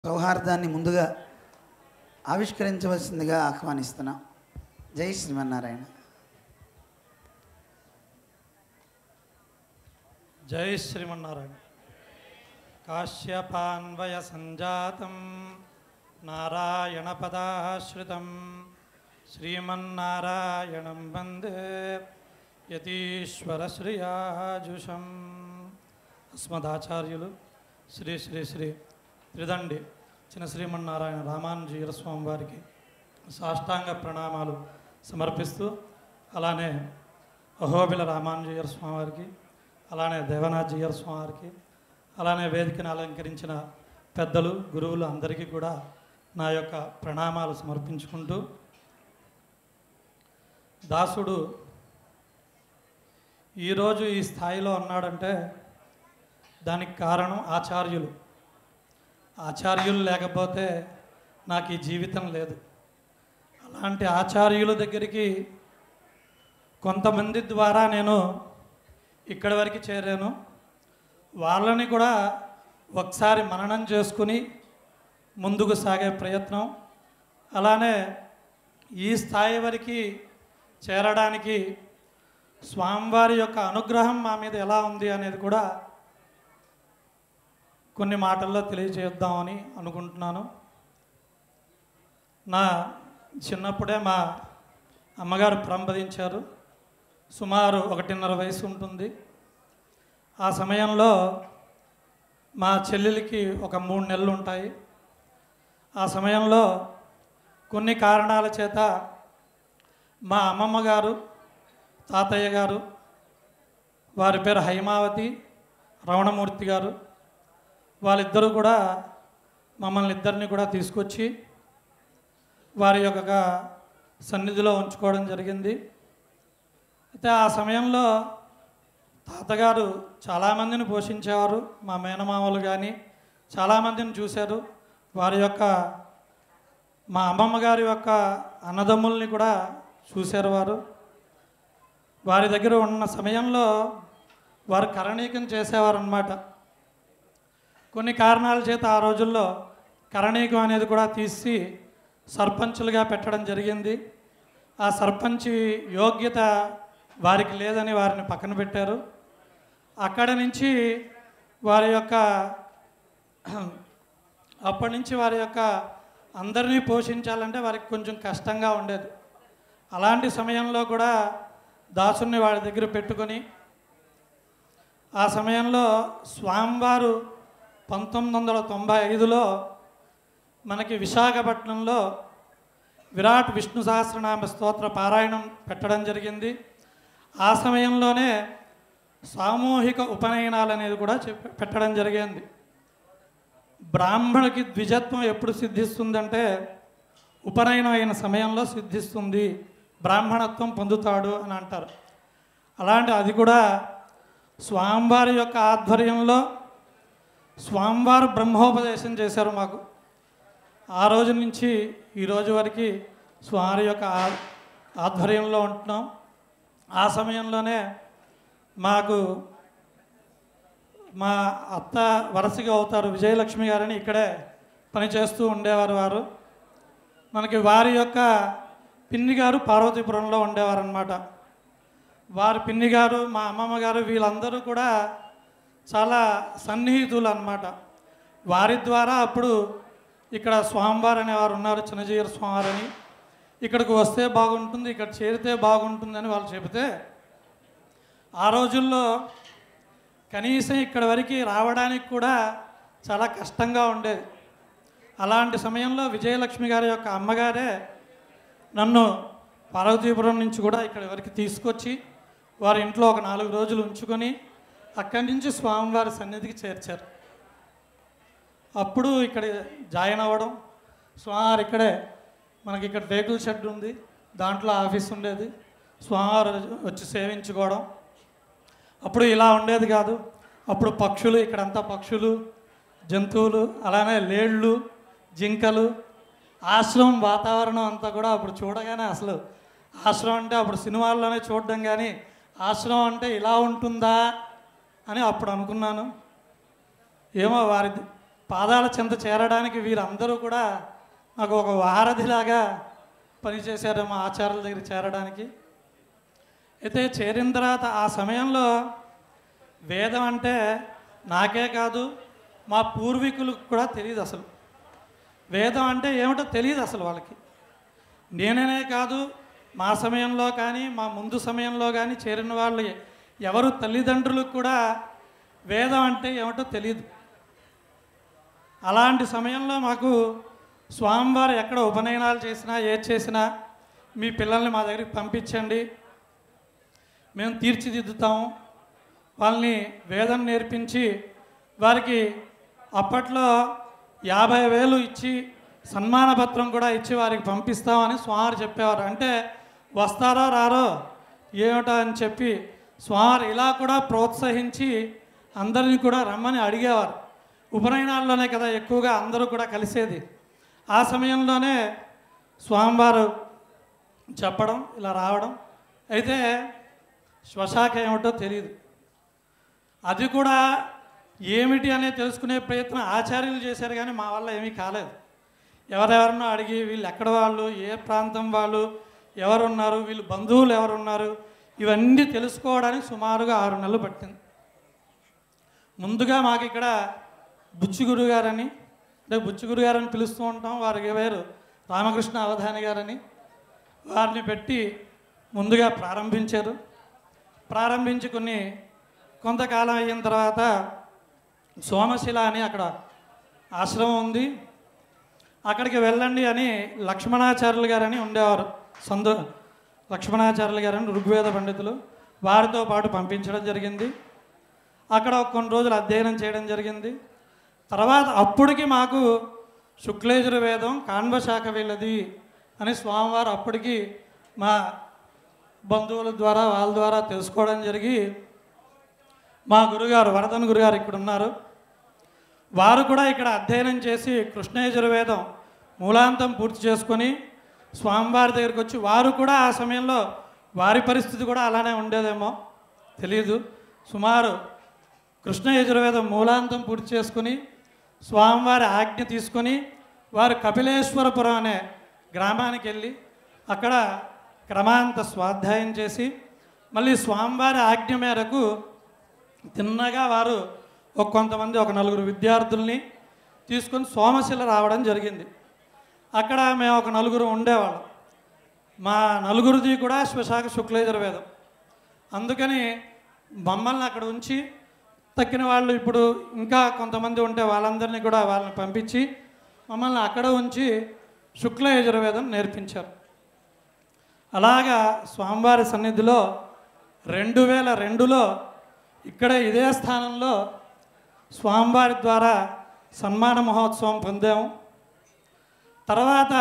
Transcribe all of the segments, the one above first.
సౌహార్దాన్ని ముందుగా ఆవిష్కరించవలసిందిగా ఆహ్వానిస్తున్నాం జై శ్రీమన్నారాయణ జై శ్రీమన్నారాయణ కాశ్యపాన్వయ సంజాతం నారాయణ పదాశ్రితం శ్రీమన్నారాయణం వందే యతీశ్వర శ్రీయాజుషం అస్మదాచార్యులు శ్రీ శ్రీ శ్రీ త్రిదండి చిన్న శ్రీమన్నారాయణ రామానుజీర స్వామి వారికి సాష్టాంగ ప్రణామాలు సమర్పిస్తూ అలానే అహోబిల రామానుజీయర్ స్వామి వారికి అలానే దేవనాథ్జీయర్ స్వామి వారికి అలానే వేదికను అలంకరించిన పెద్దలు గురువులు అందరికీ కూడా నా యొక్క ప్రణామాలు సమర్పించుకుంటూ దాసుడు ఈరోజు ఈ స్థాయిలో ఉన్నాడంటే దానికి కారణం ఆచార్యులు ఆచార్యులు లేకపోతే నాకు ఈ జీవితం లేదు అలాంటి ఆచార్యుల దగ్గరికి కొంతమంది ద్వారా నేను ఇక్కడి వరకు చేరాను వాళ్ళని కూడా ఒకసారి మననం చేసుకుని ముందుకు సాగే ప్రయత్నం అలానే ఈ స్థాయి వరకు చేరడానికి స్వామివారి యొక్క అనుగ్రహం మా మీద ఎలా ఉంది అనేది కూడా కొన్ని మాటల్లో తెలియజేద్దామని అనుకుంటున్నాను నా చిన్నప్పుడే మా అమ్మగారు ప్రబంధించారు సుమారు ఒకటిన్నర వయసు ఉంటుంది ఆ సమయంలో మా చెల్లెలికి ఒక మూడు నెలలు ఉంటాయి ఆ సమయంలో కొన్ని కారణాల చేత మా అమ్మమ్మ గారు తాతయ్య గారు వారి పేరు హైమావతి రమణమూర్తి గారు వాళ్ళిద్దరూ కూడా మమ్మల్ని ఇద్దరిని కూడా తీసుకొచ్చి వారి యొక్క సన్నిధిలో ఉంచుకోవడం జరిగింది అయితే ఆ సమయంలో తాతగారు చాలామందిని పోషించేవారు మా మేనమామలు కానీ చాలామందిని చూశారు వారి యొక్క మా అమ్మమ్మ గారి యొక్క అన్నదమ్ముల్ని కూడా చూశారు వారు వారి దగ్గర ఉన్న సమయంలో వారు కరణీకం చేసేవారు అన్నమాట కొన్ని కారణాల చేత ఆ రోజుల్లో కరణీకం అనేది కూడా తీసి సర్పంచులుగా పెట్టడం జరిగింది ఆ సర్పంచి యోగ్యత వారికి లేదని వారిని పక్కన పెట్టారు అక్కడ నుంచి వారి యొక్క అప్పటి నుంచి వారి యొక్క అందరినీ పోషించాలంటే వారికి కొంచెం కష్టంగా ఉండేది అలాంటి సమయంలో కూడా దాసుని వారి దగ్గర పెట్టుకొని ఆ సమయంలో స్వామివారు పంతొమ్మిది వందల తొంభై ఐదులో మనకి విశాఖపట్నంలో విరాట్ విష్ణు సహస్రనామ స్తోత్ర పారాయణం పెట్టడం జరిగింది ఆ సమయంలోనే సామూహిక ఉపనయనాలు అనేది కూడా చెప్ప- పెట్టడం జరిగింది బ్రాహ్మణుడికి ద్విజత్వం ఎప్పుడు సిద్ధిస్తుందంటే ఉపనయనం అయిన సమయంలో సిద్ధిస్తుంది బ్రాహ్మణత్వం పొందుతాడు అని అంటారు అలాంటి అది కూడా స్వామివారి యొక్క ఆధ్వర్యంలో స్వామివారు బ్రహ్మోపదేశం చేశారు మాకు ఆ రోజు నుంచి ఈ రోజు వరకు స్వామి యొక్క ఆ- ఆధ్వర్యంలో ఉంటున్నాం ఆ సమయంలోనే మాకు మా అత్త వరసగా అవుతారు విజయలక్ష్మి గారని ఇక్కడే పనిచేస్తూ ఉండేవారు వారు మనకి వారి యొక్క పిన్ని గారు పార్వతీపురంలో ఉండేవారు అనమాట వారి పిన్ని గారు మా అమ్మమ్మ గారు వీళ్ళందరూ కూడా చాలా సన్నిహితులు అన్నమాట వారి ద్వారా అప్పుడు ఇక్కడ స్వామివారు అనేవారు ఉన్నారు చిన్నజీయర్ స్వామివారు అని ఇక్కడికి వస్తే బాగుంటుంది ఇక్కడ చేరితే బాగుంటుందని వాళ్ళు చెబితే ఆ రోజుల్లో కనీసం ఇక్కడ వరకు రావడానికి కూడా చాలా కష్టంగా ఉండేది అలాంటి సమయంలో విజయలక్ష్మి గారి యొక్క అమ్మగారే నన్ను పార్వతీపురం నుంచి కూడా ఇక్కడ వరకు తీసుకొచ్చి వారి ఇంట్లో ఒక నాలుగు రోజులు ఉంచుకొని అక్కడి నుంచి స్వామివారి సన్నిధికి చేర్చారు అప్పుడు ఇక్కడ జాయిన్ అవ్వడం స్వామివారు ఇక్కడే మనకి ఇక్కడ రేకుల షెడ్ ఉంది దాంట్లో ఆఫీస్ ఉండేది స్వామివారు వచ్చి సేవించుకోవడం అప్పుడు ఇలా ఉండేది కాదు అప్పుడు పక్షులు ఇక్కడంతా పక్షులు జంతువులు అలానే లేళ్ళు జింకలు ఆశ్రమం వాతావరణం అంతా కూడా అప్పుడు చూడగానే అసలు ఆశ్రమం అంటే అప్పుడు సినిమాల్లోనే చూడడం కానీ ఆశ్రమం అంటే ఇలా ఉంటుందా అని అప్పుడు అనుకున్నాను ఏమో వారి పాదాల చెంత చేరడానికి వీరందరూ కూడా నాకు ఒక వారధిలాగా పనిచేశారు మా ఆచార్యుల దగ్గర చేరడానికి అయితే చేరిన తర్వాత ఆ సమయంలో వేదం అంటే నాకే కాదు మా పూర్వీకులకు కూడా తెలియదు అసలు వేదం అంటే ఏమిటో తెలియదు అసలు వాళ్ళకి నేననే కాదు మా సమయంలో కానీ మా ముందు సమయంలో కానీ చేరిన వాళ్ళు ఎవరు తల్లిదండ్రులకు కూడా వేదం అంటే ఏమిటో తెలియదు అలాంటి సమయంలో మాకు స్వామివారు ఎక్కడ ఉపనయనాలు చేసినా ఏది చేసినా మీ పిల్లల్ని మా దగ్గరికి పంపించండి మేము తీర్చిదిద్దుతాము వాళ్ళని వేదం నేర్పించి వారికి అప్పట్లో యాభై వేలు ఇచ్చి సన్మాన పత్రం కూడా ఇచ్చి వారికి పంపిస్తామని స్వామి చెప్పేవారు అంటే వస్తారో రారో ఏమిటో అని చెప్పి స్వామి ఇలా కూడా ప్రోత్సహించి అందరిని కూడా రమ్మని అడిగేవారు ఉపనయనాల్లోనే కదా ఎక్కువగా అందరూ కూడా కలిసేది ఆ సమయంలోనే స్వామివారు చెప్పడం ఇలా రావడం అయితే శ్వశాఖ ఏమిటో తెలియదు అది కూడా ఏమిటి అనేది తెలుసుకునే ప్రయత్నం ఆచార్యులు చేశారు కానీ మా వల్ల ఏమీ కాలేదు ఎవరెవరినో అడిగి వీళ్ళు ఎక్కడ వాళ్ళు ఏ ప్రాంతం వాళ్ళు ఎవరున్నారు వీళ్ళు బంధువులు ఎవరున్నారు ఇవన్నీ తెలుసుకోవడానికి సుమారుగా ఆరు నెలలు పట్టింది ముందుగా మాకు ఇక్కడ బుచ్చిగురు గారని అంటే బుచ్చిగురు గారని పిలుస్తూ ఉంటాం వారికి వేరు రామకృష్ణ అవధాని గారని వారిని పెట్టి ముందుగా ప్రారంభించారు ప్రారంభించి కొన్ని కొంతకాలం అయిన తర్వాత సోమశిల అని అక్కడ ఆశ్రమం ఉంది అక్కడికి వెళ్ళండి అని లక్ష్మణాచార్యులు గారని ఉండేవారు సందు లక్ష్మణాచార్యులు గారని ఋగ్వేద పండితులు వారితో పాటు పంపించడం జరిగింది అక్కడ ఒక కొన్ని రోజులు అధ్యయనం చేయడం జరిగింది తర్వాత అప్పటికి మాకు శుక్లేజుర వేదం కాన్వశాఖ వీళ్ళది అని స్వామివారు అప్పటికి మా బంధువుల ద్వారా వాళ్ళ ద్వారా తెలుసుకోవడం జరిగి మా గురుగారు వరదన్ గురుగారు ఇక్కడ ఉన్నారు వారు కూడా ఇక్కడ అధ్యయనం చేసి కృష్ణయజుర్వేదం మూలాంతం పూర్తి చేసుకొని స్వామివారి దగ్గరికి వచ్చి వారు కూడా ఆ సమయంలో వారి పరిస్థితి కూడా అలానే ఉండేదేమో తెలియదు సుమారు కృష్ణ యజుర్వేదం మూలాంతం పూర్తి చేసుకుని స్వామివారి ఆజ్ఞ తీసుకొని వారు కపిలేశ్వరపురం అనే గ్రామానికి వెళ్ళి అక్కడ క్రమాంత స్వాధ్యాయం చేసి మళ్ళీ స్వామివారి ఆజ్ఞ మేరకు తిన్నగా వారు ఒక కొంతమంది ఒక నలుగురు విద్యార్థుల్ని తీసుకొని సోమశిల రావడం జరిగింది అక్కడ మేము ఒక నలుగురు ఉండేవాళ్ళం మా నలుగురిది కూడా శ్వశాఖ శుక్లేజుర్వేదం అందుకని మమ్మల్ని అక్కడ ఉంచి తక్కిన వాళ్ళు ఇప్పుడు ఇంకా కొంతమంది ఉంటే వాళ్ళందరినీ కూడా వాళ్ళని పంపించి మమ్మల్ని అక్కడ ఉంచి శుక్ల యజుర్వేదం నేర్పించారు అలాగా స్వామివారి సన్నిధిలో రెండు వేల రెండులో ఇక్కడ ఇదే స్థానంలో స్వామివారి ద్వారా సన్మాన మహోత్సవం పొందాము తర్వాత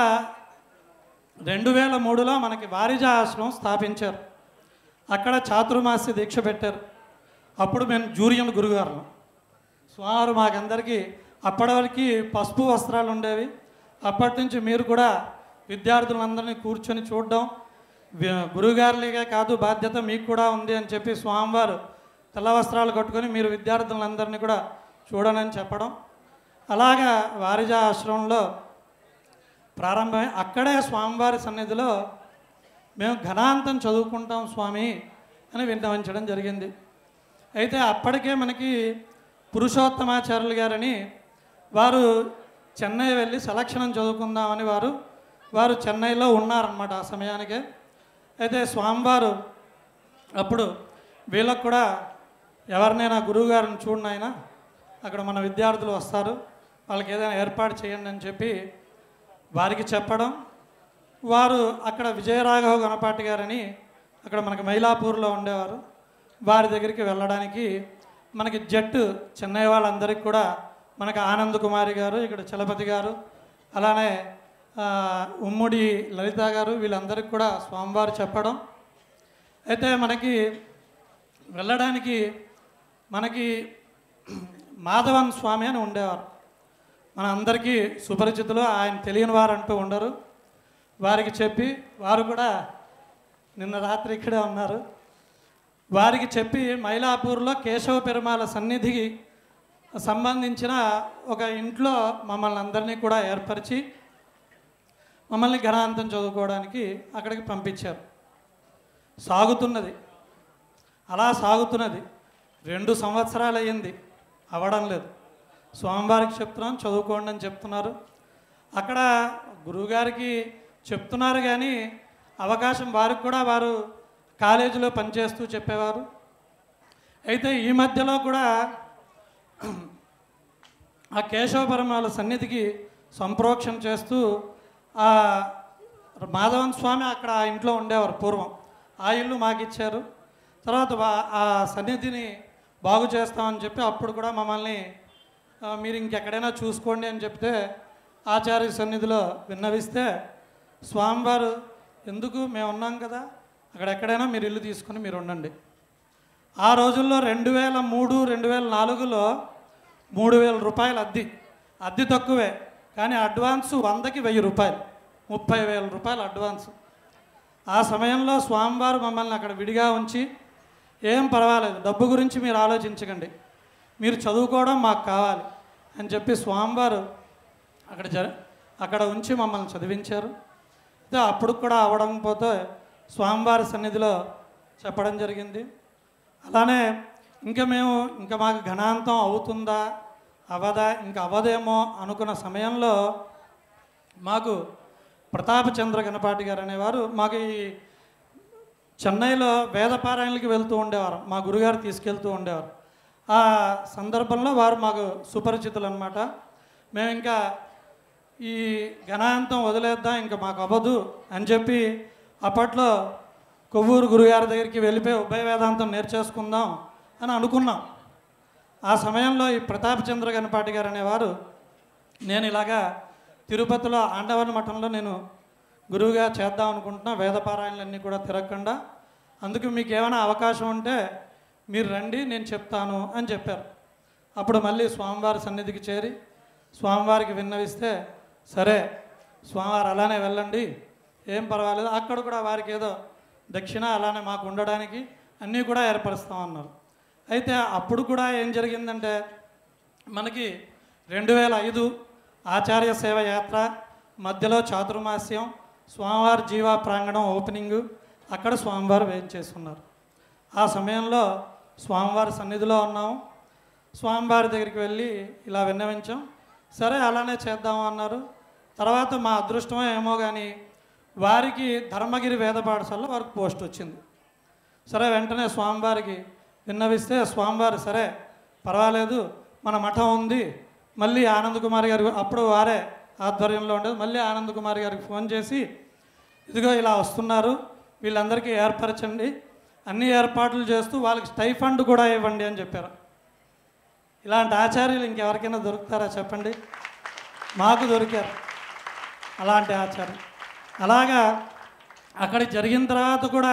రెండు వేల మూడులో మనకి వారిజ ఆశ్రమం స్థాపించారు అక్కడ చాతుర్మాస్య దీక్ష పెట్టారు అప్పుడు మేము జూరియన్ గురుగారు సుమారు మాకందరికీ అప్పటి వరకు పసుపు వస్త్రాలు ఉండేవి అప్పటి నుంచి మీరు కూడా విద్యార్థులందరినీ కూర్చొని చూడడం వి- గురుగారులకే కాదు బాధ్యత మీకు కూడా ఉంది అని చెప్పి స్వామివారు తెల్ల వస్త్రాలు కట్టుకొని మీరు విద్యార్థులందరినీ కూడా చూడనని చెప్పడం అలాగా వారిజ ఆశ్రమంలో ప్రారంభమై అక్కడే స్వామివారి సన్నిధిలో మేము ఘనాంతం చదువుకుంటాం స్వామి అని విన్నవించడం జరిగింది అయితే అప్పటికే మనకి పురుషోత్తమాచార్యులు గారని వారు చెన్నై వెళ్ళి సెలక్షనం చదువుకుందామని వారు వారు చెన్నైలో ఉన్నారన్నమాట ఆ సమయానికే అయితే స్వామివారు అప్పుడు వీళ్ళకు కూడా ఎవరినైనా గురువుగారిని చూడండి ఆయన అక్కడ మన విద్యార్థులు వస్తారు వాళ్ళకి ఏదైనా ఏర్పాటు చేయండి అని చెప్పి వారికి చెప్పడం వారు అక్కడ విజయరాఘవ గణపాటి గారని అక్కడ మనకి మైలాపూర్లో ఉండేవారు వారి దగ్గరికి వెళ్ళడానికి మనకి జట్టు చెన్నై వాళ్ళందరికీ కూడా మనకి ఆనంద్ కుమారి గారు ఇక్కడ చలపతి గారు అలానే ఆ, ఉమ్మడి లలిత గారు వీళ్ళందరికీ కూడా స్వామివారు చెప్పడం అయితే మనకి వెళ్ళడానికి మనకి మాధవన్ స్వామి అని ఉండేవారు మన అందరికీ సుపరిచితులు ఆయన తెలియని వారు అంటూ ఉండరు వారికి చెప్పి వారు కూడా నిన్న రాత్రి ఇక్కడే ఉన్నారు వారికి చెప్పి మైలాపూర్లో కేశవ పెరుమాల సన్నిధికి సంబంధించిన ఒక ఇంట్లో మమ్మల్ని అందరినీ కూడా ఏర్పరిచి మమ్మల్ని గణాంతం చదువుకోవడానికి అక్కడికి పంపించారు సాగుతున్నది అలా సాగుతున్నది రెండు సంవత్సరాలు అయ్యింది అవ్వడం లేదు స్వామివారికి చెప్తున్నాం చదువుకోండి అని చెప్తున్నారు అక్కడ గురువుగారికి చెప్తున్నారు కానీ అవకాశం వారికి కూడా వారు కాలేజీలో పనిచేస్తూ చెప్పేవారు అయితే ఈ మధ్యలో కూడా ఆ కేశవ పరమాల సన్నిధికి సంప్రోక్షణ చేస్తూ ఆ మాధవన్ స్వామి అక్కడ ఆ ఇంట్లో ఉండేవారు పూర్వం ఆ ఇల్లు మాకు ఇచ్చారు తర్వాత వా- ఆ సన్నిధిని బాగు చేస్తామని చెప్పి అప్పుడు కూడా మమ్మల్ని ఆ, మీరు ఇంకెక్కడైనా చూసుకోండి అని చెప్తే ఆచార్య సన్నిధిలో విన్నవిస్తే స్వామివారు ఎందుకు మేము ఉన్నాం కదా అక్కడ ఎక్కడైనా మీరు ఇల్లు తీసుకొని మీరు ఉండండి ఆ రోజుల్లో రెండు వేల మూడు రెండు వేల నాలుగులో మూడు వేల రూపాయలు అద్దె అద్దె తక్కువే కానీ అడ్వాన్సు వందకి వెయ్యి రూపాయలు ముప్పై వేల రూపాయలు అడ్వాన్సు ఆ సమయంలో స్వామివారు మమ్మల్ని అక్కడ విడిగా ఉంచి ఏం పర్వాలేదు డబ్బు గురించి మీరు ఆలోచించకండి మీరు చదువుకోవడం మాకు కావాలి అని చెప్పి స్వామివారు అక్కడ జర అక్కడ ఉంచి మమ్మల్ని చదివించారు అయితే అప్పుడు కూడా అవడం పోతే స్వామివారి సన్నిధిలో చెప్పడం జరిగింది అలానే ఇంకా మేము ఇంకా మాకు ఘనాంతం అవుతుందా అవదా ఇంకా అవదేమో అనుకున్న సమయంలో మాకు ప్రతాపచంద్ర గణపాటి గారు అనేవారు మాకు ఈ చెన్నైలో వేదపారాయణలకి వెళ్తూ ఉండేవారు మా గురుగారు తీసుకెళ్తూ ఉండేవారు ఆ సందర్భంలో వారు మాకు సుపరిచితులు అనమాట మేము ఇంకా ఈ గణాంతం వదిలేద్దాం ఇంకా మాకు అవ్వదు అని చెప్పి అప్పట్లో కొవ్వూరు గురుగారి దగ్గరికి వెళ్ళిపోయి ఉభయ వేదాంతం నేర్చేసుకుందాం అని అనుకున్నాం ఆ సమయంలో ఈ ప్రతాపచంద్ర గణపాటి గారు అనేవారు నేను ఇలాగా తిరుపతిలో ఆండవన్ మఠంలో నేను గురువుగా చేద్దాం అనుకుంటున్నా వేదపారాయణలన్నీ కూడా తిరగకుండా అందుకు మీకు ఏమైనా అవకాశం ఉంటే మీరు రండి నేను చెప్తాను అని చెప్పారు అప్పుడు మళ్ళీ స్వామివారి సన్నిధికి చేరి స్వామివారికి విన్నవిస్తే సరే స్వామివారు అలానే వెళ్ళండి ఏం పర్వాలేదు అక్కడ కూడా వారికి ఏదో దక్షిణ అలానే మాకు ఉండడానికి అన్నీ కూడా ఏర్పరుస్తామన్నారు అయితే అప్పుడు కూడా ఏం జరిగిందంటే మనకి రెండు వేల ఐదు ఆచార్య సేవ యాత్ర మధ్యలో చాతుర్మాస్యం స్వామివారి జీవా ప్రాంగణం ఓపెనింగు అక్కడ స్వామివారు వేయించేసుకున్నారు ఆ సమయంలో స్వామివారి సన్నిధిలో ఉన్నాము స్వామివారి దగ్గరికి వెళ్ళి ఇలా విన్నవించాం సరే అలానే చేద్దాము అన్నారు తర్వాత మా అదృష్టమో ఏమో కానీ వారికి ధర్మగిరి వేద పాఠశాలలో వారికి పోస్ట్ వచ్చింది సరే వెంటనే స్వామివారికి విన్నవిస్తే స్వామివారు సరే పర్వాలేదు మన మఠం ఉంది మళ్ళీ ఆనంద్ కుమార్ గారు అప్పుడు వారే ఆధ్వర్యంలో ఉండేది మళ్ళీ ఆనంద్ కుమార్ గారికి ఫోన్ చేసి ఇదిగో ఇలా వస్తున్నారు వీళ్ళందరికీ ఏర్పరచండి అన్ని ఏర్పాట్లు చేస్తూ వాళ్ళకి స్టైఫండ్ కూడా ఇవ్వండి అని చెప్పారు ఇలాంటి ఆచార్యులు ఇంకెవరికైనా దొరుకుతారా చెప్పండి మాకు దొరికారు అలాంటి ఆచార్యం అలాగా అక్కడ జరిగిన తర్వాత కూడా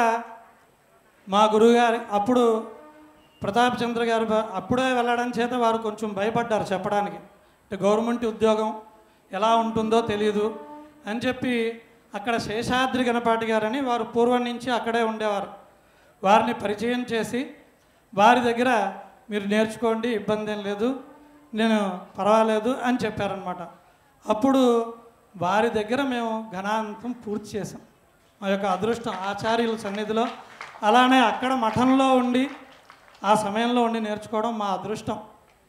మా గురువుగారి అప్పుడు ప్రతాప్ చంద్ర గారు బ- అప్పుడే వెళ్ళడం చేత వారు కొంచెం భయపడ్డారు చెప్పడానికి అంటే గవర్నమెంట్ ఉద్యోగం ఎలా ఉంటుందో తెలియదు అని చెప్పి అక్కడ శేషాద్రి గణపాటి గారని వారు పూర్వం నుంచి అక్కడే ఉండేవారు వారిని పరిచయం చేసి వారి దగ్గర మీరు నేర్చుకోండి ఇబ్బంది ఏం లేదు నేను పర్వాలేదు అని చెప్పారనమాట అప్పుడు వారి దగ్గర మేము ఘనాంతం పూర్తి చేసాం మా యొక్క అదృష్టం ఆచార్యుల సన్నిధిలో అలానే అక్కడ మఠంలో ఉండి ఆ సమయంలో ఉండి నేర్చుకోవడం మా అదృష్టం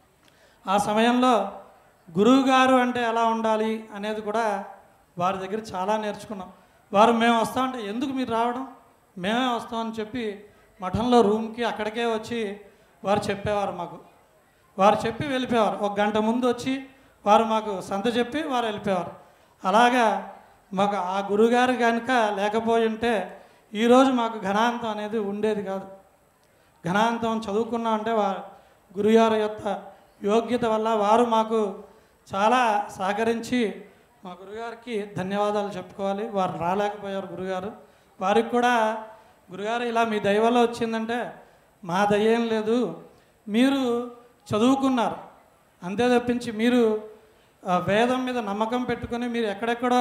ఆ సమయంలో గురువుగారు అంటే ఎలా ఉండాలి అనేది కూడా వారి దగ్గర చాలా నేర్చుకున్నాం వారు మేము వస్తామంటే ఎందుకు మీరు రావడం మేమే వస్తామని చెప్పి మఠంలో రూమ్కి అక్కడికే వచ్చి వారు చెప్పేవారు మాకు వారు చెప్పి వెళ్ళిపోయేవారు ఒక గంట ముందు వచ్చి వారు మాకు సంత చెప్పి వారు వెళ్ళిపోయేవారు అలాగా మాకు ఆ గురుగారు కనుక లేకపోయి ఉంటే ఈరోజు మాకు ఘనాంతం అనేది ఉండేది కాదు ఘనాంతం చదువుకున్నాం అంటే వారు గురుగారు యొక్క యోగ్యత వల్ల వారు మాకు చాలా సహకరించి మా గురుగారికి ధన్యవాదాలు చెప్పుకోవాలి వారు రాలేకపోయారు గురుగారు వారికి కూడా గురుగారు ఇలా మీ దయవల్ల వచ్చిందంటే మా దయ ఏం లేదు మీరు చదువుకున్నారు అంతే తప్పించి మీరు ఆ వేదం మీద నమ్మకం పెట్టుకొని మీరు ఎక్కడెక్కడో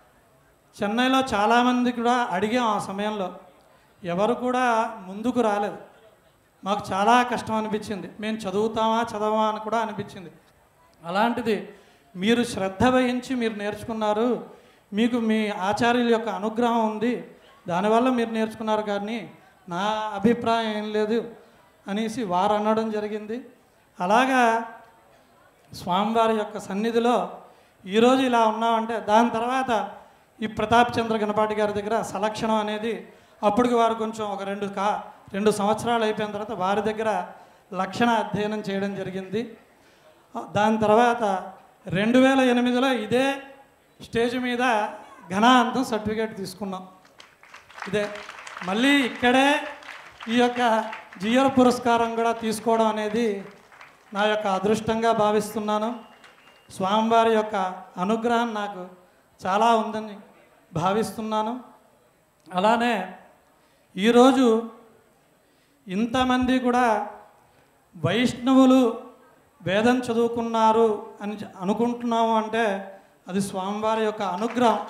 చెన్నైలో చాలామంది కూడా అడిగాం ఆ సమయంలో ఎవరు కూడా ముందుకు రాలేదు మాకు చాలా కష్టం అనిపించింది మేము చదువుతామా చదవమా అని కూడా అనిపించింది అలాంటిది మీరు శ్రద్ధ వహించి మీరు నేర్చుకున్నారు మీకు మీ ఆచార్యుల యొక్క అనుగ్రహం ఉంది దానివల్ల మీరు నేర్చుకున్నారు కానీ నా అభిప్రాయం ఏం లేదు అనేసి వారు అనడం జరిగింది అలాగా స్వామివారి యొక్క సన్నిధిలో ఈరోజు ఇలా ఉన్నామంటే దాని తర్వాత ఈ ప్రతాప్ చంద్ర గణపాటి గారి దగ్గర సలక్షణం అనేది అప్పటికి వారు కొంచెం ఒక రెండు కా రెండు సంవత్సరాలు అయిపోయిన తర్వాత వారి దగ్గర లక్షణ అధ్యయనం చేయడం జరిగింది దాని తర్వాత రెండు వేల ఎనిమిదిలో ఇదే స్టేజ్ మీద ఘనాంతం సర్టిఫికేట్ తీసుకున్నాం ఇదే మళ్ళీ ఇక్కడే ఈ యొక్క జియర్ పురస్కారం కూడా తీసుకోవడం అనేది నా యొక్క అదృష్టంగా భావిస్తున్నాను స్వామివారి యొక్క అనుగ్రహం నాకు చాలా ఉందని భావిస్తున్నాను అలానే ఈరోజు ఇంతమంది కూడా వైష్ణవులు వేదం చదువుకున్నారు అని చె- అనుకుంటున్నాము అంటే అది స్వామివారి యొక్క అనుగ్రహం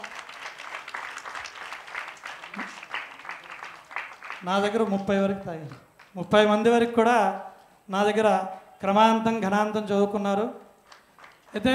నా దగ్గర ముప్పై వరకు తాగారు ముప్పై మంది వరకు కూడా నా దగ్గర క్రమాంతం ఘనాంతం చదువుకున్నారు అయితే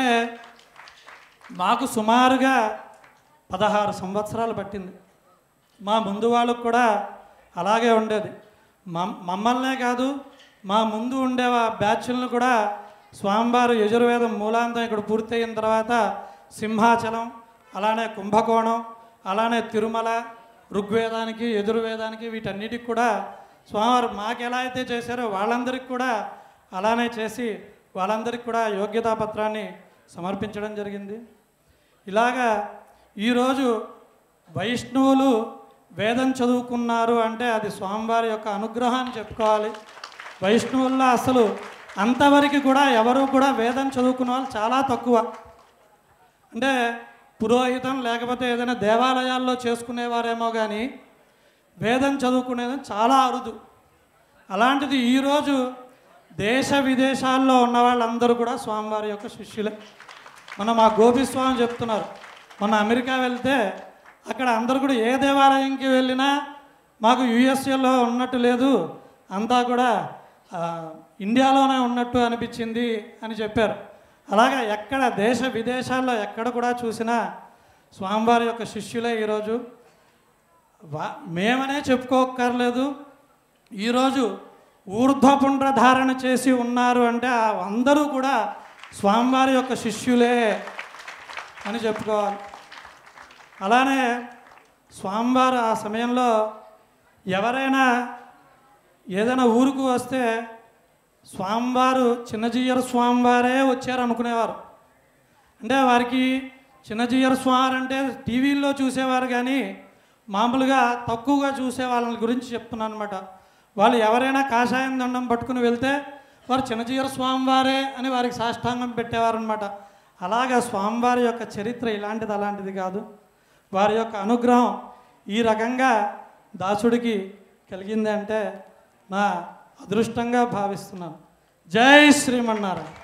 మాకు సుమారుగా పదహారు సంవత్సరాలు పట్టింది మా ముందు వాళ్ళకు కూడా అలాగే ఉండేది మమ్ మమ్మల్నే కాదు మా ముందు ఉండే ఆ బ్యాచ్లను కూడా స్వామివారు యజుర్వేదం మూలాంతం ఇక్కడ పూర్తయిన తర్వాత సింహాచలం అలానే కుంభకోణం అలానే తిరుమల ఋగ్వేదానికి యజుర్వేదానికి వీటన్నిటికి కూడా స్వామివారు మాకు ఎలా అయితే చేశారో వాళ్ళందరికీ కూడా అలానే చేసి వాళ్ళందరికీ కూడా యోగ్యతా పత్రాన్ని సమర్పించడం జరిగింది ఇలాగా ఈరోజు వైష్ణవులు వేదం చదువుకున్నారు అంటే అది స్వామివారి యొక్క అనుగ్రహాన్ని చెప్పుకోవాలి వైష్ణవుల్లో అసలు అంతవరకు కూడా ఎవరు కూడా వేదం చదువుకున్న వాళ్ళు చాలా తక్కువ అంటే పురోహితం లేకపోతే ఏదైనా దేవాలయాల్లో చేసుకునేవారేమో కానీ వేదం చదువుకునేది చాలా అరుదు అలాంటిది ఈరోజు దేశ విదేశాల్లో ఉన్న వాళ్ళందరూ కూడా స్వామివారి యొక్క శిష్యులే మన మా గోపిస్వామి చెప్తున్నారు మొన్న అమెరికా వెళ్తే అక్కడ అందరు కూడా ఏ దేవాలయంకి వెళ్ళినా మాకు యుఎస్ఏలో ఉన్నట్టు లేదు అంతా కూడా ఆ, ఇండియాలోనే ఉన్నట్టు అనిపించింది అని చెప్పారు అలాగా ఎక్కడ దేశ విదేశాల్లో ఎక్కడ కూడా చూసినా స్వామివారి యొక్క శిష్యులే ఈరోజు వా మేమనే చెప్పుకోక్కర్లేదు ఈరోజు ఊర్ధ్వపుండ్ర ధారణ చేసి ఉన్నారు అంటే ఆ అందరూ కూడా స్వామివారి యొక్క శిష్యులే అని చెప్పుకోవాలి అలానే స్వామివారు ఆ సమయంలో ఎవరైనా ఏదైనా ఊరుకు వస్తే స్వామివారు చిన్నజీయర స్వామివారే వచ్చారు అనుకునేవారు అంటే వారికి చిన్నజీయర స్వామి అంటే టీవీల్లో చూసేవారు కానీ మామూలుగా తక్కువగా చూసే వాళ్ళ గురించి చెప్తున్నాను అనమాట వాళ్ళు ఎవరైనా కాషాయం దండం పట్టుకుని వెళ్తే వారు చిన్నజీయర స్వామివారే అని వారికి సాష్టాంగం పెట్టేవారు అనమాట అలాగా స్వామివారి యొక్క చరిత్ర ఇలాంటిది అలాంటిది కాదు వారి యొక్క అనుగ్రహం ఈ రకంగా దాసుడికి కలిగింది అంటే నా అదృష్టంగా భావిస్తున్నాను జై శ్రీమన్నారాయణ